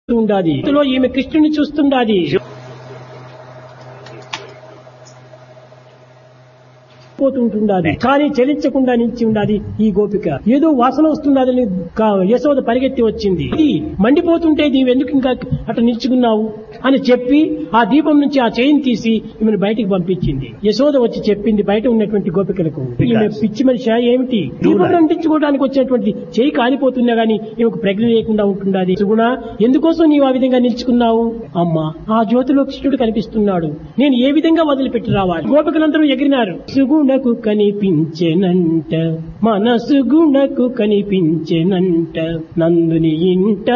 ఉండాది ఇందులో ఈమె కృష్ణుని చూస్తుండాది పోతుంటుండాది కానీ చలించకుండా నిలిచి ఉండాలి ఈ గోపిక ఏదో వాసన వస్తున్నదని కా- యశోద పరిగెత్తి వచ్చింది ఇది మండిపోతుంటే నీవు ఎందుకు ఇంకా అట్లా నిల్చుకున్నావు అని చెప్పి ఆ దీపం నుంచి ఆ చైన్ తీసి ఈమెను బయటికి పంపించింది యశోద వచ్చి చెప్పింది బయట ఉన్నటువంటి గోపికలకు ఈమె పిచ్చి మనిషి ఏమిటి దీపం అంటించుకోవడానికి వచ్చినటువంటి చేయి కాలిపోతున్నా గానీ ఈమెకు ప్రజ్ఞ లేకుండా ఉంటుండాది సుగుణ ఎందుకోసం నీవు ఆ విధంగా నిల్చుకున్నావు అమ్మా ఆ జ్యోతిలో కృష్ణుడు కనిపిస్తున్నాడు నేను ఏ విధంగా వదిలిపెట్టి రావాలి గోపికలందరూ ఎగిరినారు సుగుణకు కనిపించెనంట మనసు గుణకు కనిపించెనంట నందుని ఇంట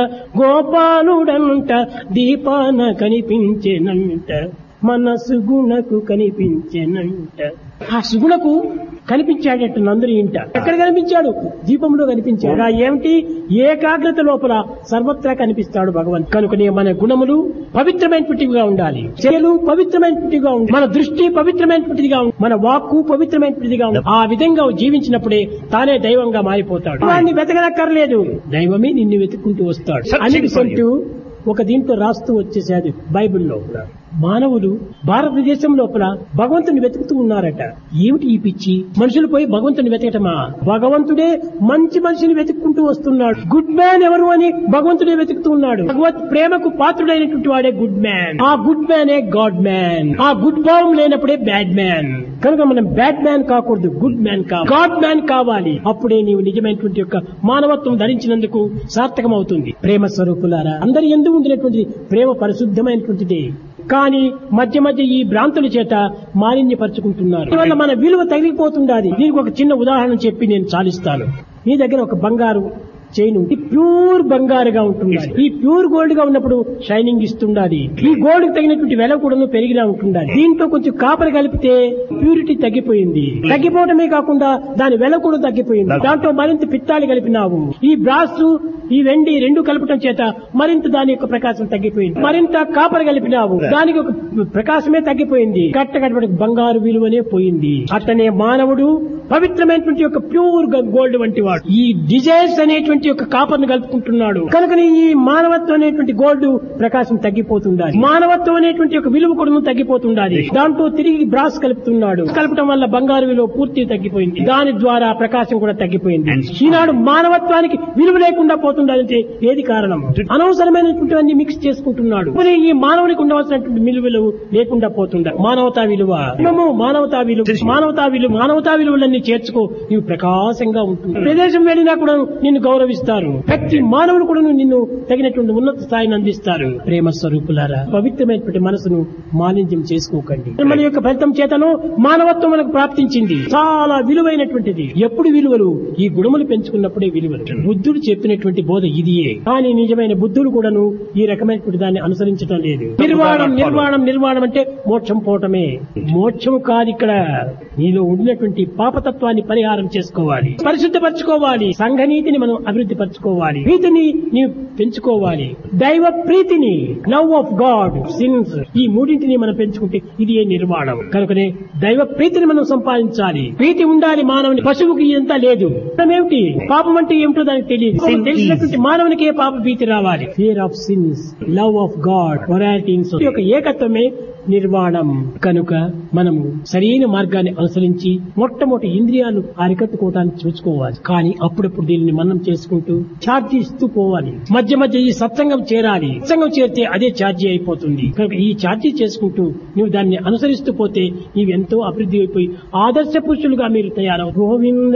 గోపాలుడంట దీపాన కనిపించెనంట మనసు గుణకు కనిపించెనంట ఆ సుగుణకు కనిపించాడట నందుని ఇంట ఎక్కడ కనిపించాడు దీపంలో కనిపించాడు ఆ ఏమిటి ఏకాగ్రత లోపల సర్వత్రా కనిపిస్తాడు భగవంత్ కనుకనే మన గుణములు పవిత్రమైనటువంటివిగా ఉండాలి చర్యలు పవిత్రమైనటువంటివిగా ఉండాలి మన దృష్టి పవిత్రమైనటువంటిదిగా ఉండాలి మన వాక్కు పవిత్రమైనటువంటిదిగా ఉండాలి ఆ విధంగా జీవించినప్పుడే తానే దైవంగా మారిపోతాడు వాడిని వెతకనక్కర్లేదు దైవమే నిన్ను వెతుక్కుంటూ వస్తాడు అని ఒక దీంట్లో రాస్తూ వచ్చేసాడు బైబిల్లో మానవులు భారతదేశం లోపల భగవంతుని వెతుకుతూ ఉన్నారట ఏమిటి ఈ పిచ్చి మనుషులు పోయి భగవంతుని వెతకటమా భగవంతుడే మంచి మనిషిని వెతుక్కుంటూ వస్తున్నాడు గుడ్ మ్యాన్ ఎవరు అని భగవంతుడే వెతుకుతూ ఉన్నాడు భగవత్ ప్రేమకు పాత్రుడైనటువంటి వాడే గుడ్ మ్యాన్ ఆ గుడ్ మ్యానే గాడ్ మ్యాన్ ఆ గుడ్ భావం లేనప్పుడే బ్యాడ్ మ్యాన్ కనుక మనం బ్యాడ్ మ్యాన్ కాకూడదు గుడ్ మ్యాన్ కావాలి గాడ్ మ్యాన్ కావాలి అప్పుడే నీవు నిజమైనటువంటి యొక్క మానవత్వం ధరించినందుకు సార్థకం అవుతుంది ప్రేమ స్వరూపులారా అందరి ఎందు ఉండినటువంటి ప్రేమ పరిశుద్ధమైనటువంటిది కానీ మధ్య మధ్య ఈ భ్రాంతుల చేత మాలిన్యపరుచుకుంటున్నారు దీనివల్ల మన విలువ తగిలిపోతుండాలి దీనికి ఒక చిన్న ఉదాహరణ చెప్పి నేను చాలిస్తాను మీ దగ్గర ఒక బంగారు చైన్ ఉంది ప్యూర్ బంగారుగా ఉంటుంది ఈ ప్యూర్ గోల్డ్ గా ఉన్నప్పుడు షైనింగ్ ఇస్తుండాలి ఈ గోల్డ్ కి తగినటువంటి వెల కూడా పెరిగినా ఉంటుండాలి దీంట్లో కొంచెం కాపర్ కలిపితే ప్యూరిటీ తగ్గిపోయింది తగ్గిపోవడమే కాకుండా దాని వెల కూడా తగ్గిపోయింది దాంట్లో మరింత పిత్తాలు కలిపినావు ఈ బ్రాస్ ఈ వెండి రెండు కలపటం చేత మరింత దాని యొక్క ప్రకాశం తగ్గిపోయింది మరింత కాపర్ కలిపినావు దానికి ఒక ప్రకాశమే తగ్గిపోయింది కట్ట కట్టబడి బంగారు విలువనే పోయింది అట్లనే మానవుడు పవిత్రమైనటువంటి యొక్క ప్యూర్ గోల్డ్ వంటి వాడు ఈ డిజైర్స్ అనేటువంటి యొక్క కాపర్ ను కలుపుకుంటున్నాడు కనుక ఈ మానవత్వం అనేటువంటి గోల్డ్ ప్రకాశం తగ్గిపోతుండాలి మానవత్వం అనేటువంటి యొక్క విలువ కూడా తగ్గిపోతుండాలి దాంట్లో తిరిగి బ్రాస్ కలుపుతున్నాడు కలపటం వల్ల బంగారు విలువ పూర్తి తగ్గిపోయింది దాని ద్వారా ప్రకాశం కూడా తగ్గిపోయింది ఈనాడు మానవత్వానికి విలువ లేకుండా పోతుండాలంటే ఏది కారణం అనవసరమైనటువంటి మిక్స్ చేసుకుంటున్నాడు మరి ఈ మానవునికి ఉండవలసినటువంటి విలువలు లేకుండా పోతుండ మానవతా విలువ మనము మానవతా విలువ మానవతా విలువ మానవతా విలువలన్నీ చేర్చుకో నీవు ప్రకాశంగా ఉంటుంది ప్రదేశం వెళ్ళినా కూడా నిన్ను గౌరవిస్తారు ప్రతి మానవుడు కూడా నిన్ను తగినటువంటి ఉన్నత స్థాయిని అందిస్తారు ప్రేమ స్వరూపులారా పవిత్రమైనటువంటి మనసును మాలిన్యం చేసుకోకండి మన యొక్క ఫలితం చేతను మానవత్వం మనకు ప్రాప్తించింది చాలా విలువైనటువంటిది ఎప్పుడు విలువలు ఈ గుణములు పెంచుకున్నప్పుడే విలువలు బుద్ధుడు చెప్పినటువంటి బోధ ఇదియే కానీ నిజమైన బుద్ధుడు కూడాను ఈ రకమైనటువంటి దాన్ని అనుసరించడం లేదు నిర్వాణం నిర్వాణం నిర్వాణం అంటే మోక్షం పోవటమే మోక్షం కాదు ఇక్కడ నీలో ఉండినటువంటి పాపతత్వాన్ని పరిహారం చేసుకోవాలి పరిశుద్ధపరచుకోవాలి సంఘనీతిని మనం అభివృద్ధి పరచుకోవాలి ప్రీతిని నీవు పెంచుకోవాలి దైవ ప్రీతిని లవ్ ఆఫ్ గాడ్ సిన్స్ ఈ మూడింటిని మనం పెంచుకుంటే ఇది ఏ నిర్మాణం కనుకనే దైవ ప్రీతిని మనం సంపాదించాలి ప్రీతి ఉండాలి మానవుని పశువుకి ఎంత లేదు ఏమిటి పాపం అంటే ఏమిటో దానికి తెలియదు తెలిసినటువంటి మానవునికి ఏ పాప భీతి రావాలి fear of sins love of god morality యొక్క ఏకత్వమే నిర్వాణం కనుక మనము సరైన మార్గాన్ని అనుసరించి మొట్టమొదటి ఇంద్రియాలు అరికట్టుకోవడానికి చూసుకోవాలి కానీ అప్పుడప్పుడు దీనిని మనం చేసుకుంటూ ఛార్జీ ఇస్తూ పోవాలి మధ్య మధ్య ఈ సత్సంగం చేరాలి సత్సంగం చేరితే అదే ఛార్జీ అయిపోతుంది కనుక ఈ ఛార్జీ చేసుకుంటూ నువ్వు దాన్ని అనుసరిస్తూ పోతే నీవు ఎంతో అభివృద్ధి అయిపోయి ఆదర్శ పురుషులుగా మీరు తయారవు గోవింద